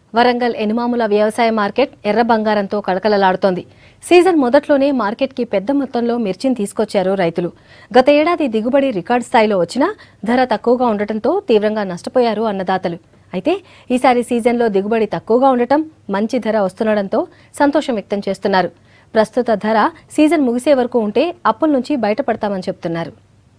వరంగల్ ఎనుమాముల వ్యవసాయ మార్కెట్ ఎర్ర బంగారంతో కళకళలాడుతోంది సీజన్ మొదట్లోనే మార్కెట్కి పెద్ద మొత్తంలో మిర్చిని తీసుకొచ్చారు రైతులు గత ఏడాది దిగుబడి రికార్డు స్థాయిలో వచ్చినా ధర తక్కువగా ఉండటంతో తీవ్రంగా నష్టపోయారు అన్నదాతలు అయితే ఈసారి సీజన్లో దిగుబడి తక్కువగా ఉండటం మంచి ధర వస్తుండటంతో సంతోషం వ్యక్తం చేస్తున్నారు ప్రస్తుత ధర సీజన్ ముగిసే వరకు ఉంటే అప్పుల నుంచి బయటపడతామని చెప్తున్నారు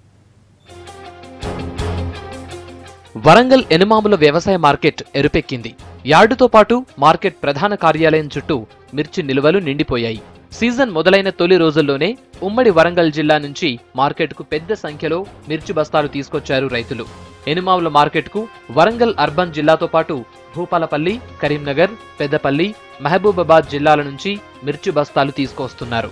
వరంగల్ ఎనుమాముల వ్యవసాయ మార్కెట్ ఎరుపెక్కింది యార్డుతో పాటు మార్కెట్ ప్రధాన కార్యాలయం చుట్టూ మిర్చి నిల్వలు నిండిపోయాయి సీజన్ మొదలైన తొలి రోజుల్లోనే ఉమ్మడి వరంగల్ జిల్లా నుంచి మార్కెట్కు పెద్ద సంఖ్యలో మిర్చి బస్తాలు తీసుకొచ్చారు రైతులు ఎనుమాముల మార్కెట్కు వరంగల్ అర్బన్ జిల్లాతో పాటు భూపాలపల్లి కరీంనగర్ పెద్దపల్లి మహబూబాబాద్ జిల్లాల నుంచి మిర్చి బస్తాలు తీసుకొస్తున్నారు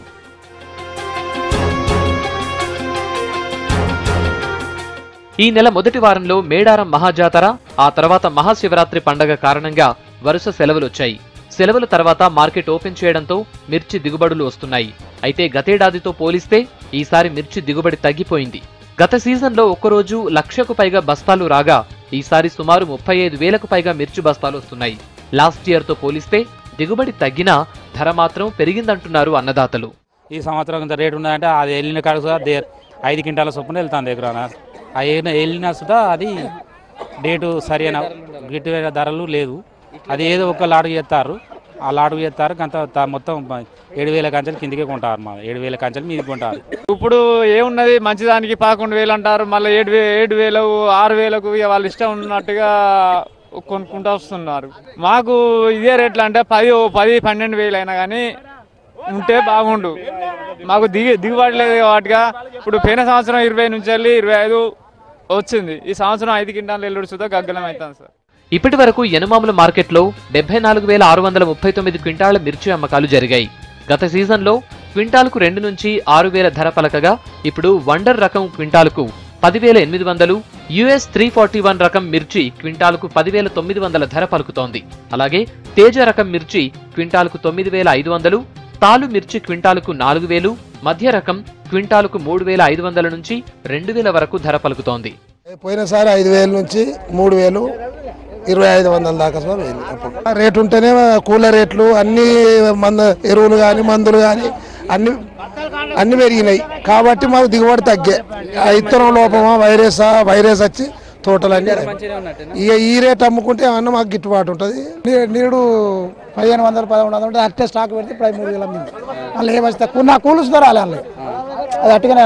ఈ నెల మొదటి వారంలో మేడారం మహాజాతర ఆ తర్వాత మహాశివరాత్రి పండగ కారణంగా వరుస సెలవులొచ్చాయి సెలవుల తర్వాత మార్కెట్ ఓపెన్ చేయడంతో మిర్చి దిగుబడులు వస్తున్నాయి అయితే గతేడాదితో పోలిస్తే ఈసారి మిర్చి దిగుబడి తగ్గిపోయింది గత సీజన్లో ఒక్కరోజు లక్షకు పైగా బస్తాలు రాగా ఈసారి సుమారు ముప్పై ఐదు వేలకు పైగా మిర్చి బస్తాలు వస్తున్నాయి లాస్ట్ ఇయర్ తో పోలిస్తే దిగుబడి తగ్గినా ధర మాత్రం పెరిగిందంటున్నారు అన్నదాతలు ఈ సంవత్సరం ఇంత రేటు ఉన్నదంటే అది వెళ్ళిన కాడ సుధా దే ఐదు క్వింటాల చొప్పున వెళ్తాను దగ్గర ఆ వెళ్ళిన వెళ్ళినా సుధా అది రేటు సరైన గిట్టువైన ధరలు లేదు అది ఏదో ఒక లాడు చేస్తారు ఆ లాడు చేస్తారు కొంత త- మొత్తం ఏడు వేల కంచెలు కిందికే కొంటారు మా ఏడు వేల కంచెలు మీది కొంటారు ఇప్పుడు ఏమున్నది మంచిదానికి పదకొండు వేలు అంటారు మళ్ళీ ఏడు వే ఏడు వేలు ఆరు వేలకు ఇక వాళ్ళ ఇష్టం ఉన్నట్టుగా కొనుక్కుంటూ వస్తున్నారు మాకు ఇదే రేట్లు అంటే పది పది పన్నెండు వేలు అయినా కానీ ఉంటే బాగుండు మాకు దిగి దిగుబడి లేదు కాబట్టిగా ఇప్పుడు పోయిన సంవత్సరం ఇరవై నుంచి వెళ్ళి ఇరవై ఐదు వచ్చింది ఈ సంవత్సరం ఐదు కింటాలు ఎల్లుడు సుధా గగ్గలం అవుతుంది సార్ ఇప్పటి వరకు ఎనుమాముల మార్కెట్లో డెబ్బై నాలుగు వేల ఆరు వందల ముప్పై తొమ్మిది క్వింటాళ్ల మిర్చి అమ్మకాలు జరిగాయి గత సీజన్లో క్వింటాల్కు రెండు నుంచి ఆరు వేల ధర పలకగా ఇప్పుడు వండర్ రకం క్వింటాల్కు పదివేల ఎనిమిది వందలు యుఎస్ త్రీ ఫార్టీ వన్ రకం మిర్చి క్వింటాల్కు పదివేల తొమ్మిది వందల ధర పలుకుతోంది అలాగే తేజ రకం మిర్చి క్వింటాల్కు తొమ్మిది వేల ఐదు వందలు తాలు మిర్చి క్వింటాల్కు నాలుగు వేలు మధ్య రకం క్వింటాల్కు మూడు వేల ఐదు వందల నుంచి రెండు వేల వరకు ధర పలుకుతోంది పోయినసారి ఐదు వేల నుంచి మూడు వేలు ఇరవై ఐదు వందల దాకా సార్ పోయింది అప్పుడు రేటు ఉంటేనే కూలర్ రేట్లు అన్ని మంద ఎరువులు కానీ మందులు కానీ అన్ని అన్ని పెరిగినాయి కాబట్టి మాకు దిగుబడి తగ్గే ఆ ఇత్తనం లోపమా వైరసా వైరస్ వచ్చి తోటలన్నీ ఇక ఈ రేట్ అమ్ముకుంటే ఏమన్నా మాకు గిట్టుబాటు ఉంటుంది నీడు పదిహేను వందలు పదకొండు వందలు అట్టే స్టాక్ పెడితే ఇప్పుడు ఐదు మూడు వేలు అమ్మింది మళ్ళీ ఏమొస్తా నా కూలుస్తారు రాలే వాళ్ళు అది అట్టుగానే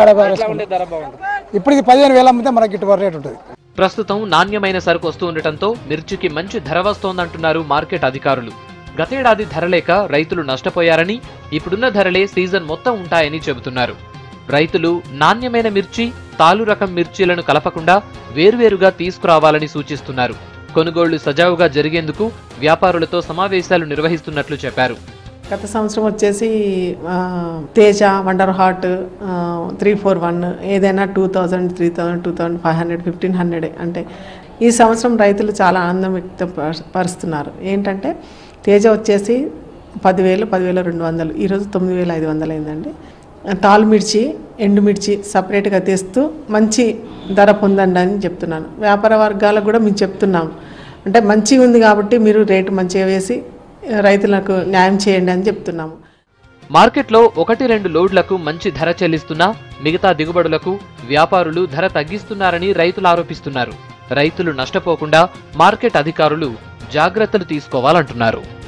ఇప్పుడు ఇది పదిహేను వేలు అమ్మితే మనకి గిట్టుబాటు రేట్ ఉంటుంది ప్రస్తుతం నాణ్యమైన సరుకు వస్తూ ఉండటంతో మిర్చికి మంచి ధర వస్తోందంటున్నారు మార్కెట్ అధికారులు గతేడాది ధర లేక రైతులు నష్టపోయారని ఇప్పుడున్న ధరలే సీజన్ మొత్తం ఉంటాయని చెబుతున్నారు రైతులు నాణ్యమైన మిర్చి తాలు రకం మిర్చీలను కలపకుండా వేర్వేరుగా తీసుకురావాలని సూచిస్తున్నారు కొనుగోళ్లు సజావుగా జరిగేందుకు వ్యాపారులతో సమావేశాలు నిర్వహిస్తున్నట్లు చెప్పారు గత సంవత్సరం వచ్చేసి ఆ, Teja wonder heart three four one ఏదైనా two thousand three thousand two thousand five hundred fifteen hundred అంటే ఈ సంవత్సరం రైతులు చాలా ఆనందం వ్యక్తం పరు- పరుస్తున్నారు ఏంటంటే తేజ వచ్చేసి పదివేలు పదివేల రెండు వందలు ఈరోజు తొమ్మిది వేల ఐదు వందలు అయిందండి తాలు మిర్చి ఎండుమిర్చి సపరేట్గా తెస్తూ మంచి ధర పొందండి అని చెప్తున్నాను వ్యాపార వర్గాలకు కూడా మేము చెప్తున్నాము అంటే మంచిగా ఉంది కాబట్టి మీరు రేటు మంచిగా వేసి రైతులకు న్యాయం చేయండి అని చెప్తున్నాము మార్కెట్లో ఒకటి రెండు లోడ్లకు మంచి ధర చెల్లిస్తున్నా మిగతా దిగుబడులకు వ్యాపారులు ధర తగ్గిస్తున్నారని రైతులు ఆరోపిస్తున్నారు రైతులు నష్టపోకుండా మార్కెట్ అధికారులు జాగ్రత్తలు తీసుకోవాలంటున్నారు